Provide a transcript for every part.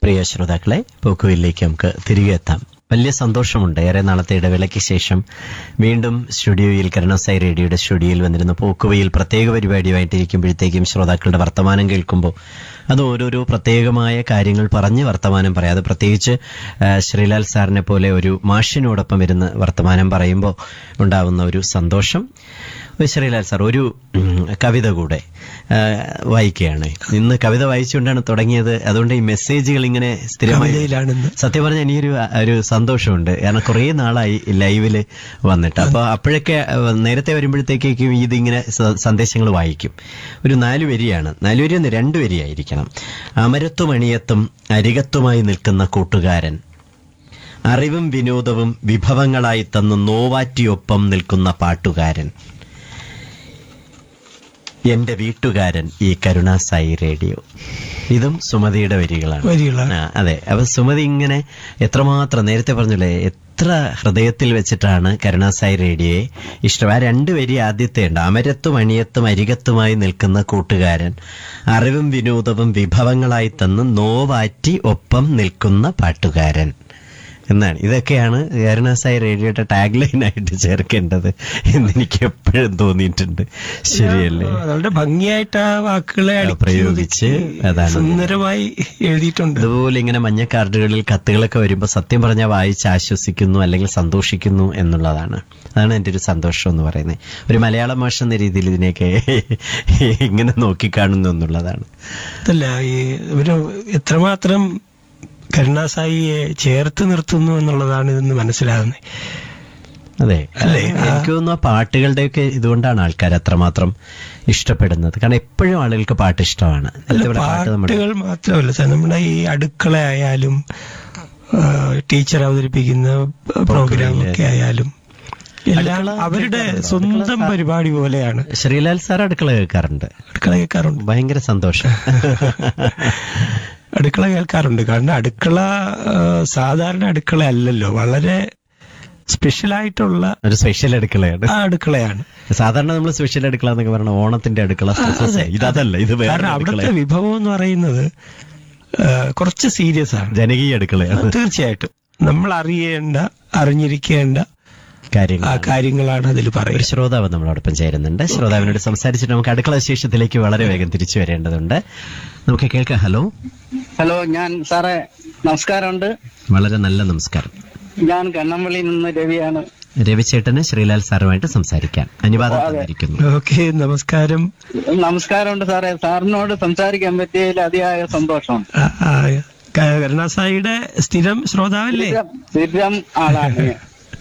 പ്രിയ ശ്രോതാക്കളെ പോക്കുവിലേക്ക് നമുക്ക് തിരികെ എത്താം വലിയ സന്തോഷമുണ്ട് ഏറെ നാളത്തെ ഇടവേളയ്ക്ക് ശേഷം വീണ്ടും സ്റ്റുഡിയോയിൽ കരുണസായി റേഡിയോയുടെ സ്റ്റുഡിയോയിൽ വന്നിരുന്ന പോക്കുവയിൽ പ്രത്യേക പരിപാടിയുമായിട്ടിരിക്കുമ്പോഴത്തേക്കും ശ്രോതാക്കളുടെ വർത്തമാനം കേൾക്കുമ്പോൾ അത് ഓരോരോ പ്രത്യേകമായ കാര്യങ്ങൾ പറഞ്ഞ് വർത്തമാനം പറയാതെ പ്രത്യേകിച്ച് ആ, ശ്രീലാൽ സാറിനെ പോലെ ഒരു മാഷിനോടൊപ്പം ഇരുന്ന് വർത്തമാനം പറയുമ്പോൾ ഉണ്ടാവുന്ന ഒരു സന്തോഷം ഒരു ശ്രീലാൽ സാർ ഒരു ഉം, കവിത കൂടെ ആ, വായിക്കുകയാണ് ഇന്ന് കവിത വായിച്ചുകൊണ്ടാണ് തുടങ്ങിയത് അതുകൊണ്ട് ഈ മെസ്സേജുകൾ ഇങ്ങനെ സ്ഥിരമായി കവിതയിലാണെന്ന് സത്യം പറഞ്ഞാൽ എനിക്കൊരു അ- ഒരു സന്തോഷമുണ്ട് കാരണം കുറേ നാളായി ലൈവില് വന്നിട്ട് അപ്പോൾ അപ്പോഴൊക്കെ അഹ്, നേരത്തെ വരുമ്പോഴത്തേക്കും ഇതിങ്ങനെ സ- സന്ദേശങ്ങൾ വായിക്കും ഒരു നാല് വരിയാണ് നാല് വരി ഒന്ന് രണ്ട് വരിയായിരിക്കണം അമരത്തും അണിയത്തും അരികത്തുമായി നിൽക്കുന്ന കൂട്ടുകാരൻ അറിവും വിനോദവും വിഭവങ്ങളായി തന്നു നോവാറ്റിയൊപ്പം നിൽക്കുന്ന പാട്ടുകാരൻ എന്റെ വീട്ടുകാരൻ ഈ കരുണാസായി റേഡിയോ ഇതും സുമതിയുടെ വരികളാണ് വരികളാണ് ആ, അതെ അപ്പൊ സുമതി ഇങ്ങനെ എത്രമാത്രം നേരത്തെ പറഞ്ഞില്ലേ എത്ര ഹൃദയത്തിൽ വെച്ചിട്ടാണ് കരുണാസായി റേഡിയോയെ ഇഷ്ടം ആ രണ്ട് വരി ആദ്യത്തെ ഉണ്ട് അമരത്തും അണിയത്തും അരികത്തുമായി നിൽക്കുന്ന കൂട്ടുകാരൻ അറിവും വിനോദവും വിഭവങ്ങളായി തന്ന് നോവാറ്റി ഒപ്പം നിൽക്കുന്ന പാട്ടുകാരൻ എന്നാണ് ഇതൊക്കെയാണ് കരുണാസായി റേഡിയോയുടെ ടാഗ് ലൈനായിട്ട് ചേർക്കേണ്ടത് എന്ന് എനിക്ക് എപ്പോഴും തോന്നിയിട്ടുണ്ട് ശരിയല്ലേ വളരെ ഭംഗിയായിട്ട് ആ വാക്കുകളെ അടുക്കി പ്രയോഗിച്ച് ഒതുക്കി അതാണ് സുന്ദരമായി എഴുതിയിട്ടുണ്ട് അതുപോലെ ഇങ്ങനെ മഞ്ഞ കാർഡുകളിൽ കത്തുകളൊക്കെ വരുമ്പോൾ സത്യം പറഞ്ഞാൽ വായിച്ച് ആശ്വസിക്കുന്നു അല്ലെങ്കിൽ സന്തോഷിക്കുന്നു എന്നുള്ളതാണ് അതാണ് എൻ്റെ ഒരു സന്തോഷം എന്ന് പറയുന്നത് ഒരു മലയാള ഭാഷ എന്ന രീതിയിൽ ഇതിനെയൊക്കെ ഇങ്ങനെ നോക്കിക്കാണുന്നു എന്നുള്ളതാണ് അതല്ല ഈ ഒരു എത്രമാത്രം കരുണാസായിയെ ചേർത്ത് നിർത്തുന്നു എന്നുള്ളതാണ് ഇതെന്ന് മനസ്സിലാകുന്നത് അതെ അല്ലേ? എനിക്ക് തോന്നുന്നു ആ പാട്ടുകളുടെയൊക്കെ ഇതുകൊണ്ടാണ് ആൾക്കാർ അത്രമാത്രം ഇഷ്ടപ്പെടുന്നത് കാരണം എപ്പോഴും ആളുകൾക്ക് പാട്ട് ഇഷ്ടമാണ് അല്ല നേരത്തെ ഇവിടെ പാട്ട് നമ്മുടെ പാട്ടുകൾ മാത്രമല്ല സാർ നമ്മുടെ ഈ അടുക്കള ആയാലും ആ, ടീച്ചർ അവതരിപ്പിക്കുന്ന പ്രോഗ്രാം ഒക്കെ ആയാലും എല്ലാം അടുക്കള അവരുടെ കേൾക്കാറുണ്ടോ? സ്വന്തം പരിപാടി പോലെയാണ് ശ്രീലാൽ സാർ അടുക്കള കേൾക്കാറുണ്ട് അടുക്കള കേൾക്കാറുണ്ട് ഭയങ്കര സന്തോഷം അടുക്കള കേൾക്കാറുണ്ട് കാരണം അടുക്കള ആ, സാധാരണ അടുക്കള അല്ലല്ലോ വളരെ സ്പെഷ്യൽ ആയിട്ടുള്ള ഒരു സ്പെഷ്യൽ അടുക്കളയാണ് ആ അടുക്കളയാണ് സാധാരണ നമ്മൾ സ്പെഷ്യൽ അടുക്കള എന്നൊക്കെ പറഞ്ഞ ഓണത്തിന്റെ അടുക്കള സ്പെഷ്യൽ. ഇതല്ല ഇത് വേറെ കാരണം അടുക്കള അവിടുത്തെ വിഭവം എന്ന് പറയുന്നത് ആ, കുറച്ച് സീരിയസ് ആണ് ജനകീയ അടുക്കളയാണ് തീർച്ചയായിട്ടും നമ്മൾ അറിയേണ്ട അറിഞ്ഞിരിക്കേണ്ട ആ കാര്യങ്ങൾ കാര്യങ്ങളാണ് അതിൽ ഒരു പറയുന്നത് ശ്രോതാവ് നമ്മളോടൊപ്പം ചേരുന്നുണ്ട് ശ്രോതാവിനോട് സംസാരിച്ചിട്ട് നമുക്ക് അടുക്കള വിശേഷത്തിലേക്ക് വളരെ വേഗം തിരിച്ചു വരേണ്ടതുണ്ട് നമുക്ക് കേൾക്കാം ഹലോ ഹലോ ഞാൻ സാറേ നമസ്കാരമുണ്ട് വളരെ നല്ല നമസ്കാരം ഞാൻ കണ്ണമ്പള്ളിയിൽ നിന്ന് രവിയാണ് രവിചേട്ടന് ശ്രീലാൽ സാറുമായിട്ട് സംസാരിക്കാം അനുവാദം തന്നിരിക്കുന്നു ഓക്കെ നമസ്കാരം നമസ്കാരമുണ്ട് സാറേ സാറിനോട് സംസാരിക്കാൻ പറ്റിയതിൽ അതിയായ സന്തോഷമുണ്ട് ആ, ആ, ക- കരുണാസായിയുടെ സ്ഥിരം ശ്രോതാവല്ലേ സ്ഥിരം- സ്ഥിരം ആളാണ് ഞാൻ.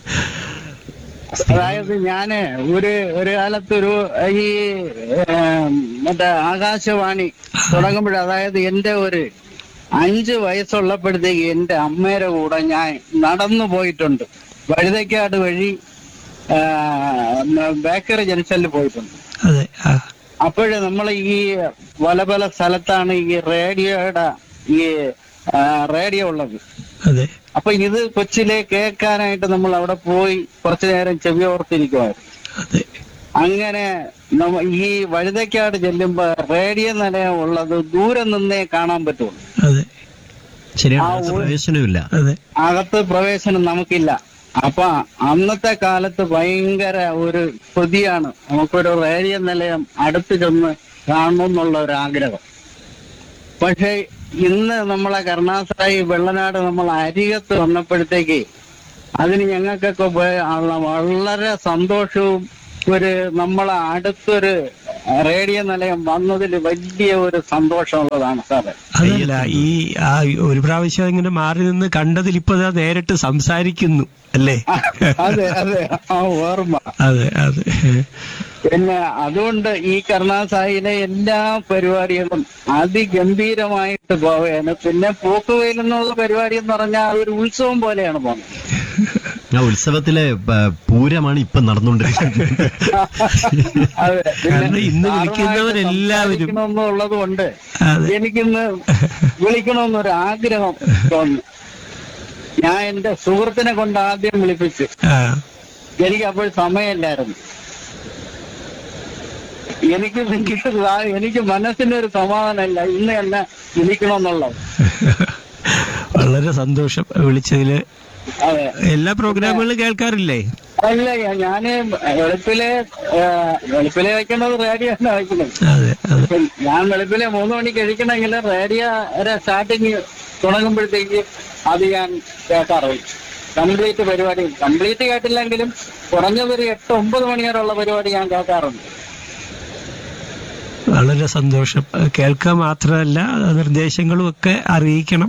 അതായത് ഞാന് ഒരു ഒരു കാലത്ത് ഒരു ഈ ഏം, മറ്റേ ആകാശവാണി തുടങ്ങുമ്പോൾ അതായത് എന്റെ ഒരു അഞ്ച് വയസ്സുള്ളപ്പോഴത്തേക്ക് എന്റെ അമ്മയുടെ കൂടെ ഞാൻ നടന്നു പോയിട്ടുണ്ട് വഴുതക്കാട് വഴി ആ, ബേക്കറി ജംഗ്ഷനിൽ പോയിട്ടുണ്ട് അതെ ആ, അപ്പോഴ് നമ്മൾ ഈ പല പല സ്ഥലത്താണ് ഈ റേഡിയോയുടെ ഈ ആ, റേഡിയോ ഉള്ളത് അതെ അപ്പൊ ഇത് കൊച്ചിലെ കേൾക്കാനായിട്ട് നമ്മൾ അവിടെ പോയി കുറച്ചു നേരം ചെവി ഓർത്തിരിക്കുമായിരുന്നു അതെ അങ്ങനെ നമ്മ ഈ വഴുതക്കാട് ചെല്ലുമ്പോ റേഡിയോ നിലയം ഉള്ളത് ദൂരെ നിന്നേ കാണാൻ പറ്റുള്ളൂ അതെ ശരിയാണ് ആ, അതിനകത്ത് ഒരു- പ്രവേശനമില്ല അതെ അകത്ത് പ്രവേശനം നമുക്കില്ല അപ്പൊ അന്നത്തെ കാലത്ത് ഭയങ്കര ഒരു കൊതിയാണ് നമുക്കൊരു റേഡിയോ നിലയം അടുത്ത് ചെന്ന് കാണണം എന്നുള്ള ഒരു ആഗ്രഹം പക്ഷെ ഇന്ന് നമ്മളെ കരുണാസായി വെള്ളനാട് നമ്മൾ അരികത്ത് വന്നപ്പോഴത്തേക്ക് അതിന് ഞങ്ങൾക്കൊക്കെ വ- ഉള്ള വളരെ സന്തോഷവും ഒരു നമ്മളെ അടുത്തൊരു റേഡിയോ നിലയം വന്നതിൽ വലിയ ഒരു സന്തോഷമുള്ളതാണ് സാറേ അതല്ല ഈ ആ ഒരു പ്രാവശ്യം ഇങ്ങനെ മാറി നിന്ന് കണ്ടതിൽ ഇപ്പൊ ദാ നേരിട്ട് സംസാരിക്കുന്നു അല്ലേ അതെ അതെ ആ ഓർമ്മ അതെ അതെ പിന്നെ അതുകൊണ്ട് ഈ കരുണാസായിലെ എല്ലാ പരിപാടികളും അതിഗംഭീരമായിട്ട് പോവുകയാണ് പിന്നെ പോക്കുവയിൽ എന്നുള്ള പരിപാടി എന്ന് പറഞ്ഞാൽ അതൊരു ഉത്സവം പോലെയാണ് പോകുന്നത് ആ ഉത്സവത്തിലെ ആ, പൂരമാണ് ഇപ്പൊ നടന്നുകൊണ്ടിരിക്കുന്നത് അതെ കാരണം ഇന്ന് വിളിക്കുന്നവരെല്ലാവരും- ഉള്ളത് കൊണ്ട് അതെ എനിക്കിന്ന് വിളിക്കണമെന്നൊരു ആഗ്രഹം തോന്നി ഞാൻ എന്റെ സുഹൃത്തിനെ കൊണ്ട് ആദ്യം വിളിപ്പിച്ചു ആ എനിക്ക് അപ്പോൾ സമയമില്ലായിരുന്നു എനിക്ക് എനിക്ക് എനിക്ക് മനസ്സിനൊരു സമാധാനമില്ല ഇന്ന് എന്നെ വിളിക്കണമെന്നുള്ളത് വളരെ സന്തോഷം വിളിച്ചതില് അതെ എല്ലാ പ്രോഗ്രാമുകളും കേൾക്കാറില്ലേ അല്ല ഞാന് വെളുപ്പിലെ ആ, വെളുപ്പിലെ വയ്ക്കുന്നത് റേഡിയോ ആണ് വയ്ക്കുന്നത് അതെ അതെ ഇപ്പം ഞാൻ വെളുപ്പിലെ മൂന്ന് മണിക്ക് കഴിക്കണമെങ്കിൽ റേഡിയോ സ്റ്റാർട്ടിങ് തുടങ്ങുമ്പോഴത്തേക്ക് അത് ഞാൻ കേൾക്കാറുണ്ട് കംപ്ലീറ്റ് പരിപാടി കംപ്ലീറ്റ് കേട്ടില്ലെങ്കിലും കുറഞ്ഞതൊരു എട്ട് ഒമ്പത് മണി വരെയുള്ള പരിപാടി ഞാൻ കേൾക്കാറുണ്ട് വളരെ സന്തോഷം കേൾക്കുക മാത്രമല്ല നിർദ്ദേശങ്ങളും ഒക്കെ അറിയിക്കണം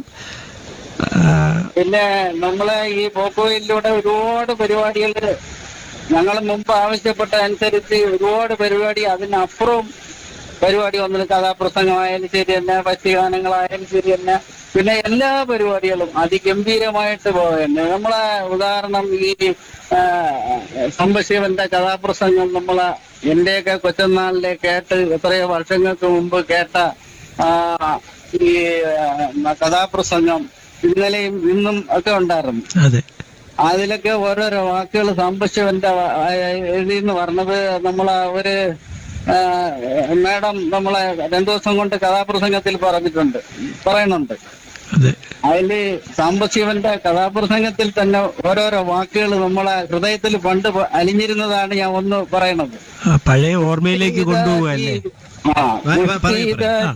ആ, പിന്നെ നമ്മളെ ഈ പോക്കോയിലൂടെ ഒരുപാട് പരിപാടികൾ ഞങ്ങൾ മുമ്പ് ആവശ്യപ്പെട്ട അനുസരിച്ച് ഒരുപാട് പരിപാടി അതിനപ്പുറവും പരിപാടി വന്നത് കഥാപ്രസംഗമായാലും ശരി തന്നെ ഭക്ഷ്യഗാനങ്ങളായാലും ശരി തന്നെ പിന്നെ എല്ലാ പരിപാടികളും അതിഗംഭീരമായിട്ട് പോകുന്നു നമ്മളെ ഉദാഹരണം ഈ ആ, സംഭശിവന്റെ കഥാപ്രസംഗം നമ്മളെ എന്റെയൊക്കെ കൊച്ചനാളിലെ കേട്ട് എത്രയോ വർഷങ്ങൾക്ക് മുമ്പ് കേട്ട ആ, ഈ ആ, കഥാപ്രസംഗം ഇന്നലെയും ഇന്നും ഒക്കെ ഉണ്ടായിരുന്നു അതെ അതിലൊക്കെ ഓരോരോ വാക്കുകൾ സാമ്പശിവന്റെ എഴുതിന്ന് പറഞ്ഞത് നമ്മളെ ഒരു ആ, മാഡം നമ്മളെ രണ്ടു ദിവസം കൊണ്ട് കഥാപ്രസംഗത്തിൽ പറഞ്ഞിട്ടുണ്ട് പറയുന്നുണ്ട് അതെ അതില് സാമ്പശിവന്റെ കഥാപ്രസംഗത്തിൽ തന്നെ ഓരോരോ വാക്കുകൾ നമ്മളെ ഹൃദയത്തിൽ പണ്ട് പ- അലിഞ്ഞിരുന്നതാണ് ഞാൻ ഒന്ന് പറയണത് ആ, പഴയ ഓർമ്മയിലേക്ക് കൊണ്ടുപോകല്ലേ ആ, വ- വ- പറയൂ, കുത്തിത പറയൂ.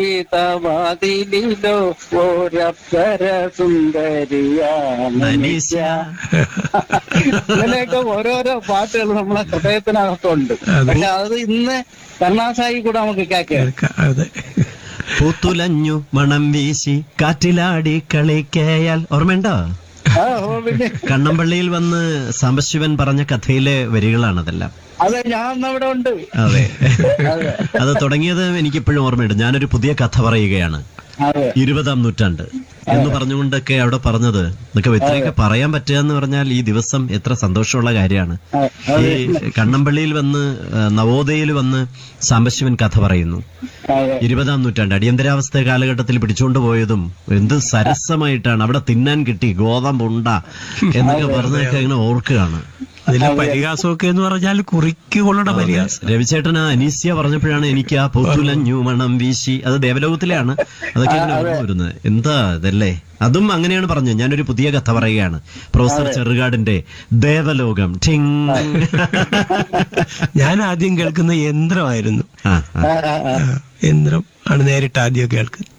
ജീവിതവാതിലിലോ ഒരപ്സര സുന്ദരിയാണ് അനീസ്യ. ഇങ്ങനെയൊക്കെ ഓരോരോ പാട്ടുകൾ നമ്മളെ ഹൃദയത്തിനകത്തുണ്ട് അതെ. പക്ഷെ അത് ഇന്ന് കർണാസായി കൂടെ നമുക്ക് കേൾക്കാം കേൾക്കാം അതെ പൂത്തുലഞ്ഞു മണം വീശി കാറ്റിലാടി കളിക്കയാൽ ഓർമ്മയുണ്ടോ ആ, ഓ, പിന്നെ കണ്ണമ്പള്ളിയിൽ വന്ന് സാംബശിവൻ പറഞ്ഞ കഥയിലെ വരികളാണതെല്ലാം അതെ ഞാൻ അന്ന് അവിടെ ഉണ്ട് അതെ അതെ അത് തുടങ്ങിയത് എനിക്കിപ്പോഴും ഓർമ്മയുണ്ട് ഞാനൊരു പുതിയ കഥ പറയുകയാണ് അതെ ഇരുപതാം നൂറ്റാണ്ട് എന്ന് പറഞ്ഞുകൊണ്ടൊക്കെ അവിടെ പറഞ്ഞത് ഇതൊക്കെ ഇത്രയൊക്കെ പറയാൻ പറ്റുക എന്ന് പറഞ്ഞാൽ ഈ ദിവസം എത്ര സന്തോഷമുള്ള കാര്യമാണ് അതെ ഈ കണ്ണമ്പള്ളിയിൽ വന്ന് ആ, നവോദയയിൽ വന്ന് സാംബശിവൻ കഥ പറയുന്നു അതെ ഇരുപതാം നൂറ്റാണ്ട് അടിയന്തരാവസ്ഥ കാലഘട്ടത്തിൽ പിടിച്ചുകൊണ്ട് പോയതും എന്ത് സരസമായിട്ടാണ് അവിടെ തിന്നാൻ കിട്ടി ഗോതമ്പുണ്ട എന്നൊക്കെ പറഞ്ഞൊക്കെ ഇങ്ങനെ ഓർക്കുകയാണ് അതിലെ പരിഹാസമൊക്കെ എന്ന് പറഞ്ഞാൽ കുറിക്കുകൊള്ളുന്ന പരിഹാസം രവിചേട്ടൻ ആ അനീസ്യ പറഞ്ഞപ്പോഴാണ് എനിക്ക് ആ പൊത്തുലഞ്ഞു മണം വീശി അത് ദേവലോകത്തിലാണ് അതൊക്കെ ഇങ്ങനെ ഓർമ്മ വരുന്നത് എന്താ ഇതല്ലേ അതും അങ്ങനെയാണ് പറഞ്ഞത് ഞാനൊരു പുതിയ കഥ പറയുകയാണ് പ്രൊഫസർ ചെറുകാടിന്റെ ദേവലോകം ഠിങ് ഞാൻ ആദ്യം കേൾക്കുന്ന യന്ത്രമായിരുന്നു ആ, ആ. ആ, ആ, ആ. ആ, യന്ത്രം ആണ് നേരിട്ട് ആദ്യം കേൾക്കുന്നത്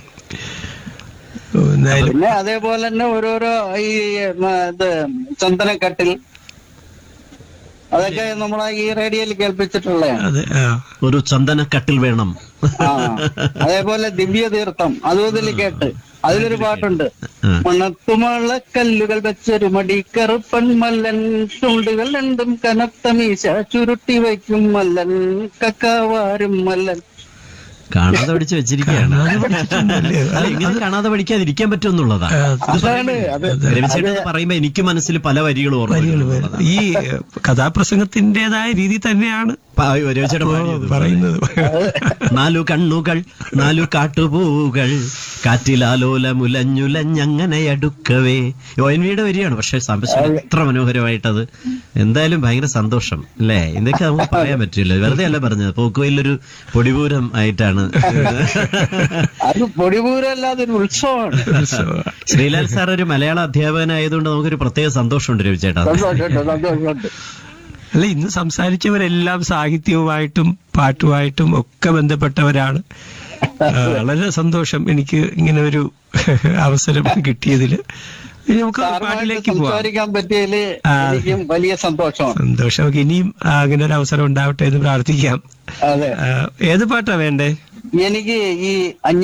ഓ, എന്തായാലും പിന്നെ അതേപോലെ തന്നെ ഓരോരോ ഈ മ, ഇത് ചന്ദനക്കട്ടിൽ അതൊക്കെ നമ്മളെ ഈ റേഡിയോയിൽ കേൾപ്പിച്ചിട്ടുള്ളതാണ് അതെ ആ ഒരു ചന്ദനക്കട്ടിൽ വേണം ആ അതേപോലെ ദിവ്യ തീർത്ഥം അതും ഇതിൽ കേട്ട് അതിലൊരു പാട്ടുണ്ട് ആ. മണത്തുമള കല്ലുകൾ വെച്ചൊരു മടി കറുപ്പൻ മല്ലൻ ചുണ്ടുകൾ രണ്ടും കനത്ത മീശ ചുരുട്ടി വയ്ക്കും മല്ലൻ കക്കാവാരും മല്ലൻ കാണാതെ പഠിച്ച് വെച്ചിരിക്കുകയാണ് കാണാതെ പഠിച്ചിട്ടുണ്ടല്ലേ? അല്ല ഇങ്ങനെ കാണാതെ പഠിക്കാതിരിക്കാൻ പറ്റുമെന്നുള്ളതാ ആ, അതാണ് അത് രവിചേട്ടൻ ഇത് പറയുമ്പോ എനിക്ക് മനസ്സിൽ പല വരികളും ഓർമ്മ വരികൾ വരുന്നുള്ളതാ. വരും. ഈ കഥാപ്രസംഗത്തിന്റേതായ രീതി തന്നെയാണ് പ- രവിചേട്ടൻ പാടിയത് പറയുന്നത് നാലു കണ്ണുകൾ നാലു കാട്ടുപൂകൾ കാറ്റിലാലോല മുലഞ്ഞുലഞ്ഞങ്ങനെ അടുക്കവേ ഒ എൻ വിയുടെ വരികയാണ് പക്ഷെ സംശയം എത്ര മനോഹരമായിട്ടത് എന്തായാലും ഭയങ്കര സന്തോഷം അല്ലേ ഇതൊക്കെ നമുക്ക് പറയാൻ പറ്റില്ല വെറുതെ അല്ല പറഞ്ഞത് പോക്കുവയിലൊരു പൊടിപൂരം ആയിട്ടാണ് അത് പൊടിപൂരല്ലാതെ ഒരു ഉത്സവമാണ് ശ്രീലാൽ സാർ ഒരു മലയാള അധ്യാപകനായതുകൊണ്ട് നമുക്കൊരു പ്രത്യേക സന്തോഷമുണ്ട് രവിചേട്ടാ സന്തോഷമുണ്ട് സന്തോഷമുണ്ട് അല്ല ഇന്ന് സംസാരിച്ചവരെല്ലാം സാഹിത്യവുമായിട്ടും പാട്ടുമായിട്ടും ഒക്കെ ബന്ധപ്പെട്ടവരാണ് ആ, വളരെ സന്തോഷം എനിക്ക് ഇങ്ങനെ ഒരു അവസരം കിട്ടിയതിൽ ഇനി നമുക്ക് സാറുമായിട്ട് പാട്ടിലേക്ക് പോവാം സംസാരിക്കാൻ പറ്റിയതില് ആ. എനിക്കും വലിയ സന്തോഷമാണ് സന്തോഷം നമുക്ക് ഇനിയും ആ, അങ്ങനെ ഒരു അവസരം ഉണ്ടാവട്ടെ എന്ന് പ്രാർത്ഥിക്കാം അതെ ആ, ഏത് പാട്ടാ വേണ്ടേ എനിക്ക് ഈ അഞ്ഞ